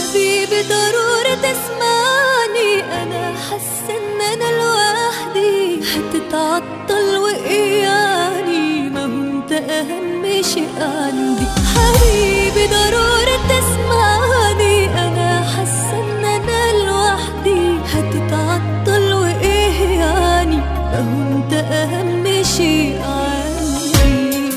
حبيبي ضروري تسمعني انا حاسه ان انا لوحدي هتتعطل واياني ما هو انت اهم شيء عندي حبيبي ضروري تسمعني انا حاسه ان انا لوحدي هتتعطل وايه يعني ما هو انت اهم شيء عندي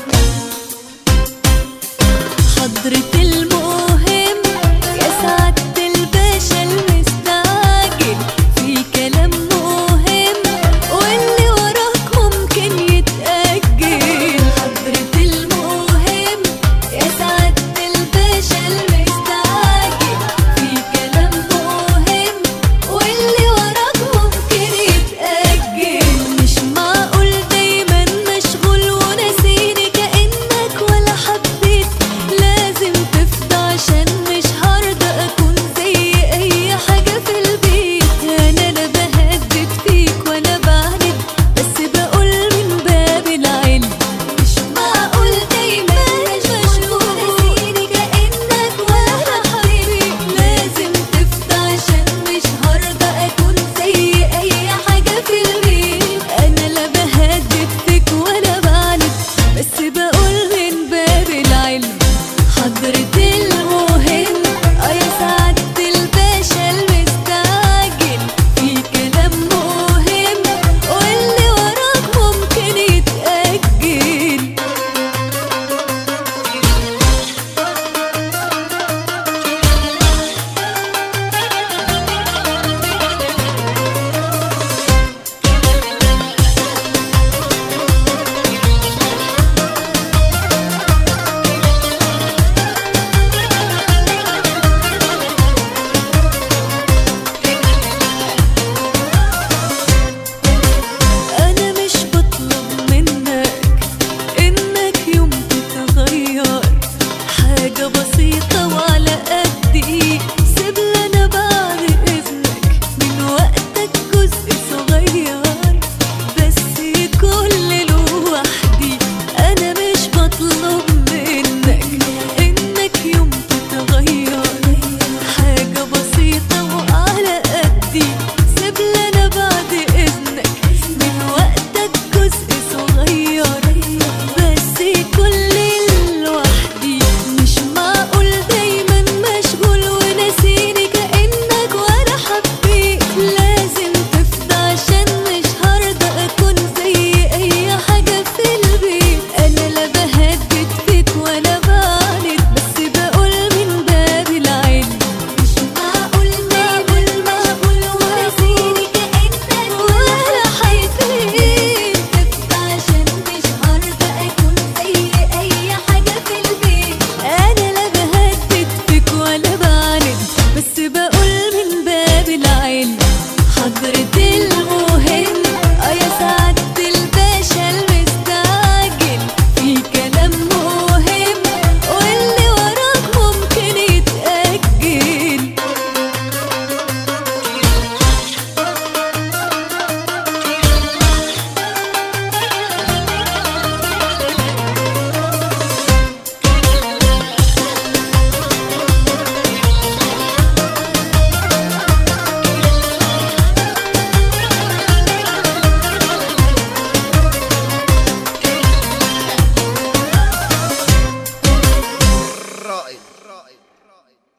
حضرة المهم يا سعادة الباشا المستعجل في كلام مهم واللي وراك ممكن يتأجل حضرة المهم يا سعادة الباشا المستعجل في كلام مهم واللي وراك ممكن يتأجل مش معقول دايما مشغول وناسيني كأنك ولا حبيت لازم تفضى عشان مش هرضى أكون زي أي حاجة في البيت أنا لا بهدد فيك ولا بعند بس بقول من باب العلم مش معقول دايما مشغول وناسيني كأنك ولا حبيبي لازم تفضى عشان مش هرضى أكون زي أي حاجة في البيت أنا لا بهدد فيك ولا بعند بس بقول من باب العلم حضرة المهم اه يا سعادة الباشا المستعجل في كلام مهم واللي وراك ممكن يتأجل أنا مش بطلب منك إنك يوم تتغير حاجة بسيطة وعلى قد إيد